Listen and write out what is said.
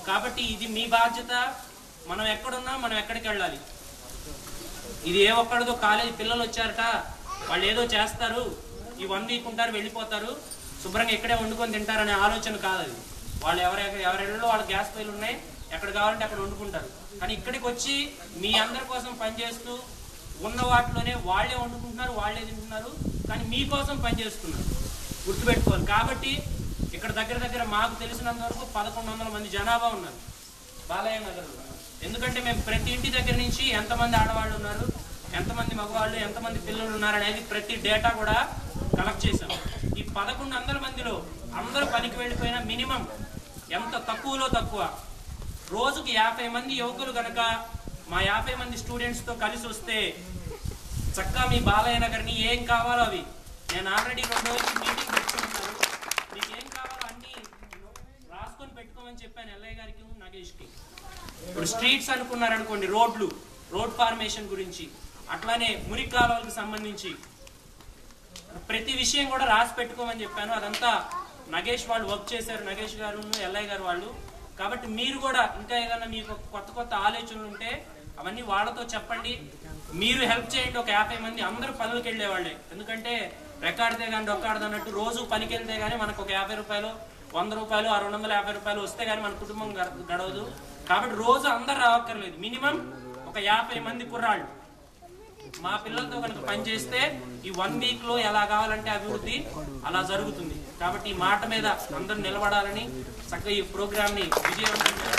కాబట్టి ఇది మీ బాధ్యత మనం ఎక్కడున్నా మనం ఎక్కడికి వెళ్ళాలి ఇది ఏ ఒక్కడిదో కాలేజీ పిల్లలు వచ్చారట వాళ్ళు ఏదో చేస్తారు ఈ వన్ వీక్ ఉంటారు వెళ్ళిపోతారు శుభ్రంగా ఇక్కడే వండుకొని తింటారనే ఆలోచన కాదు అది వాళ్ళు ఎవరి ఎవరిలో వాళ్ళ గ్యాస్ పైలు ఉన్నాయి ఎక్కడ కావాలంటే అక్కడ వండుకుంటారు కానీ ఇక్కడికి వచ్చి మీ అందరి కోసం పనిచేస్తూ ఉన్న వాటిలోనే వాళ్ళే వండుకుంటున్నారు వాళ్ళే తింటున్నారు కానీ మీకోసం పనిచేస్తున్నారు గుర్తుపెట్టుకోవాలి కాబట్టి ఇక్కడ దగ్గర దగ్గర మాకు తెలిసినంత వరకు పదకొండు వందల మంది జనాభా ఉన్నారు బాలయ్య నగర్లో ఎందుకంటే మేము ప్రతి ఇంటి దగ్గర నుంచి ఎంతమంది ఆడవాళ్ళు ఉన్నారు ఎంతమంది మగవాళ్ళు ఎంతమంది పిల్లలు ఉన్నారు అనేది ప్రతి డేటా కూడా కలెక్ట్ చేశాం ఈ పదకొండు వందల మందిలో అందరూ పనికి వెళ్ళిపోయిన మినిమం ఎంత తక్కువలో తక్కువ రోజుకి యాభై మంది యువకులు గనక మా యాభై మంది స్టూడెంట్స్ తో కలిసి వస్తే చక్కగా మీ బాలయ్య నగర్ని ఏం కావాలో అవి నేను ఆల్రెడీ రెండు రోజులు మీటింగ్ పెట్టుకుంటున్నాను మీకు ఏం కావాలో అన్ని రాసుకొని పెట్టుకోమని చెప్పాను ఎల్లయ్య గారికి నాగేష్కి ఇప్పుడు స్ట్రీట్స్ అనుకున్నారనుకోండి రోడ్లు రోడ్ ఫార్మేషన్ గురించి అట్లానే మురికి కాలువలకు సంబంధించి ప్రతి విషయం కూడా రాసి పెట్టుకోమని చెప్పాను అదంతా నగేష్ వాళ్ళు వర్క్ చేశారు నగేష్ గారు ఎల్లయ్య గారు వాళ్ళు కాబట్టి మీరు కూడా ఇంకా ఏదైనా మీకు కొత్త కొత్త ఆలోచనలు ఉంటే అవన్నీ వాళ్ళతో చెప్పండి మీరు హెల్ప్ చేయండి ఒక యాభై మంది అందరూ పనులకు వెళ్ళేవాళ్ళే ఎందుకంటే రెక్కాడితే కానీ డొక్కాడదు అన్నట్టు రోజు పనికి వెళ్తే కానీ మనకు ఒక యాభై రూపాయలు వంద రూపాయలు ఆ రెండు వందల యాభై రూపాయలు వస్తే కానీ మన కుటుంబం గడ- గడవదు కాబట్టి రోజు అందరు రావక్కర్లేదు మినిమం ఒక యాభై మంది కుర్రాళ్ళు మా పిల్లలతో కనుక పనిచేస్తే ఈ వన్ వీక్ లో ఎలా కావాలంటే అభివృద్ధి అలా జరుగుతుంది కాబట్టి ఈ మాట మీద అందరూ నిలబడాలని చక్కగా ఈ ప్రోగ్రామ్ ని విజయవంతంగా